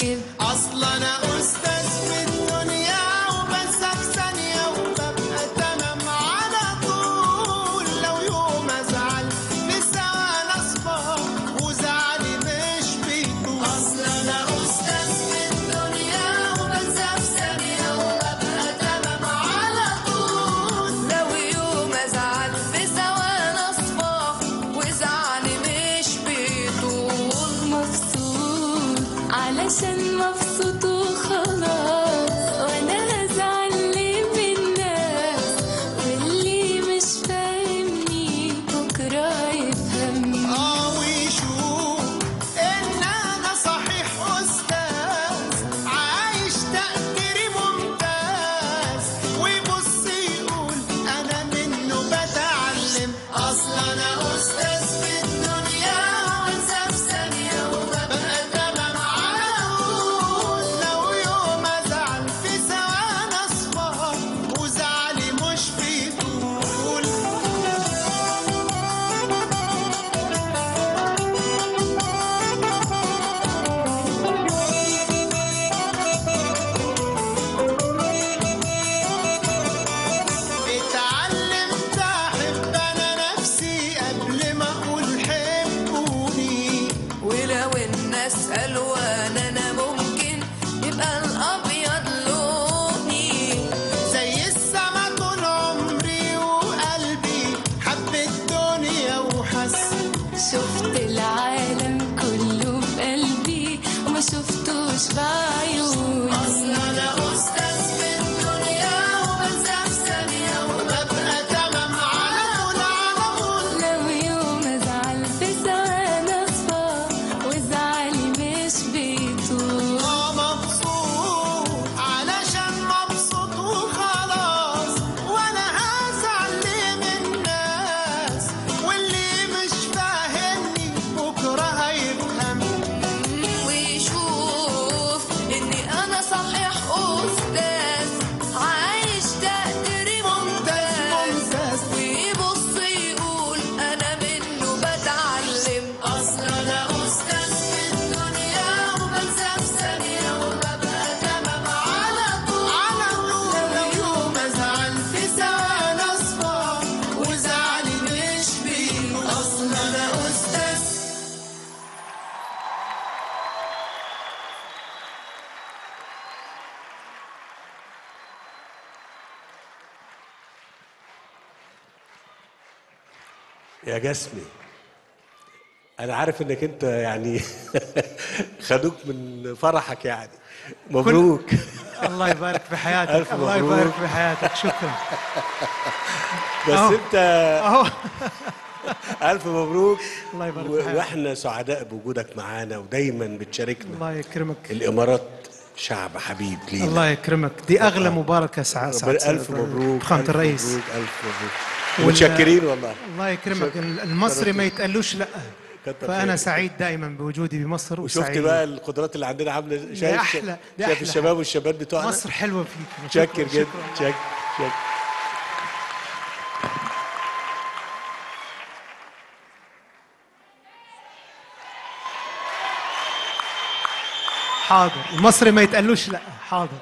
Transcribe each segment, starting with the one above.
كده اصل انا استاذ في الدنيا وبنسى في ثانيه وببقى تمام على طول لو يوم ازعل في ثواني اصفى وزعلي مش بيطول اصل انا استاذ في الدنيا وبنسى في ثانيه وببقى تمام على طول لو يوم ازعل في ثواني اصفى وزعلي مش بيطول مبسوط علشان مبسوط وخلاص وانا هزعل ليه من الناس واللي مش فاهمني بكره يفهمني اه ويشوف ان انا صحيح استاذ عايش تقديري ممتاز ويبص يقول انا منه بتعلم اصل انا استاذ في الدنيا وانسى في ثانيه وببقى تمام على طول لو يوم ازعل في ثواني اصفى وزعلي مش بيطول اتعلمت احب انا نفسي قبل ما اقول حبوني ولو الناس الوان انا ممكن يبقى الابيض لوني زي السما طول عمري وقلبي حب الدنيا وحس شفت العالم كله بقلبي وما شفتوش بعيوني اصل انا استاذ في الدنيا وبنسى في ثانيه وببقى تمام على طول على طول لو يوم ازعل في ثواني اصفى وزعلي مش بيطول اه مبسوط علشان مبسوط وخلاص وانا هزعل ليه من الناس واللي مش فاهمني بكره هيفهمني ويشوف اني انا صحيح استاذ عايش تقديري ممتاز ممتاز ويبص يقول انا منه بتعلم اصل انا استاذ في الدنيا وبنسى في ثانيه وببقى تمام على طول على طول لو يوم ازعل في ثواني اصفى وزعلي مش بيه اصل انا استاذ يا جسمي انا عارف انك انت يعني خدوك من فرحك يعني مبروك الله يبارك في حياتك ألف الله مبروك. يبارك في حياتك شكرا بس أهو. انت اهو الف مبروك الله يبارك و- في حياتك. واحنا سعداء بوجودك معانا ودايما بتشاركنا الله يكرمك الامارات شعب حبيب لينا الله يكرمك دي اغلى مباركه سعد ربنا سعد الف مبروك فخامه ألف الرئيس مبروك الف مبروك وال- متشكرين والله الله يكرمك شكراً. المصري ما يتقالوش لا كتر فانا خيرك. سعيد دايما بوجودي بمصر وشفت وسعيد بقى القدرات اللي عندنا عامله شايف أحلى- دي شايف أحلى الشباب حاجة. والشباب بتوعنا مصر حلوه فيك شكر جدا شكراً. شكر شكر حاضر المصري ما يتقالوش لا حاضر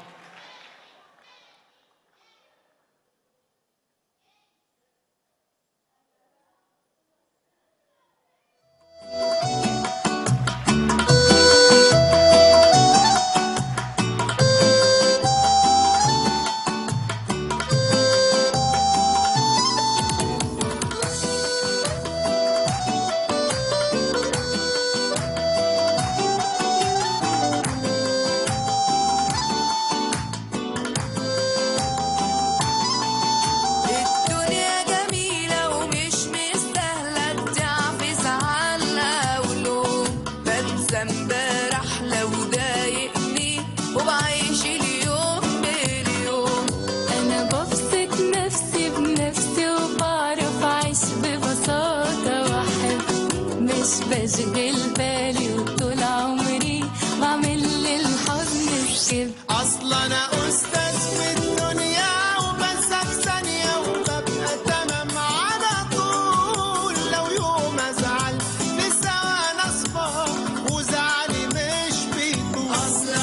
الدنيا جميلة ومش مستاهلة تضعف زعلها ولوم بنسى امبارح لو ضايقني وبعيش اليوم باليوم أنا ببسط نفسي بنفسي وبعرف أعيش ببساطة وأحب مش بشغل بالي وطول عمري بعمل للحزن سكيب اصل انا استاذ في الدنيا وبنسى في ثانيه وببقى تمام على طول لو يوم ازعل في ثواني اصفى وزعلي مش بيطول اصل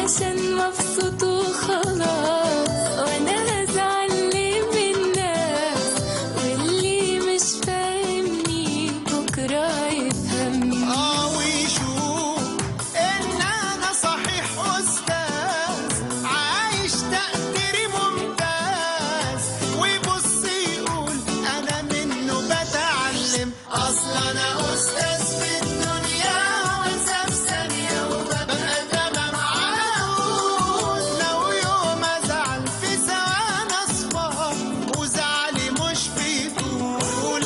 عشان مبسوط وخلاص وانا هزعل ليه من الناس واللي مش فاهمني بكره يفهمني اه ويشوف ان انا صحيح استاذ عايش تقديري ممتاز ويبص يقول انا منه بتعلم اصل انا استاذ في الدنيا وانسى في ثانيه وببقى تمام على طول لو يوم ازعل في ثواني اصفى وزعلي مش بيطول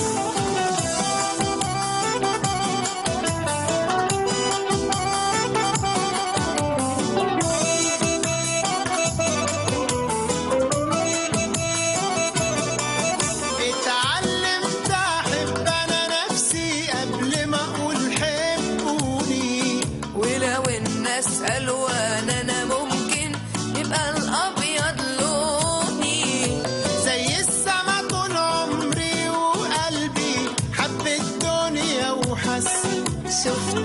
اتعلمت احب انا نفسي قبل ما اقول حبوني ولو الناس الوان انا ممكن يبقى الابيض لوني زي السما طول عمري وقلبي حب الدنيا وحس شفت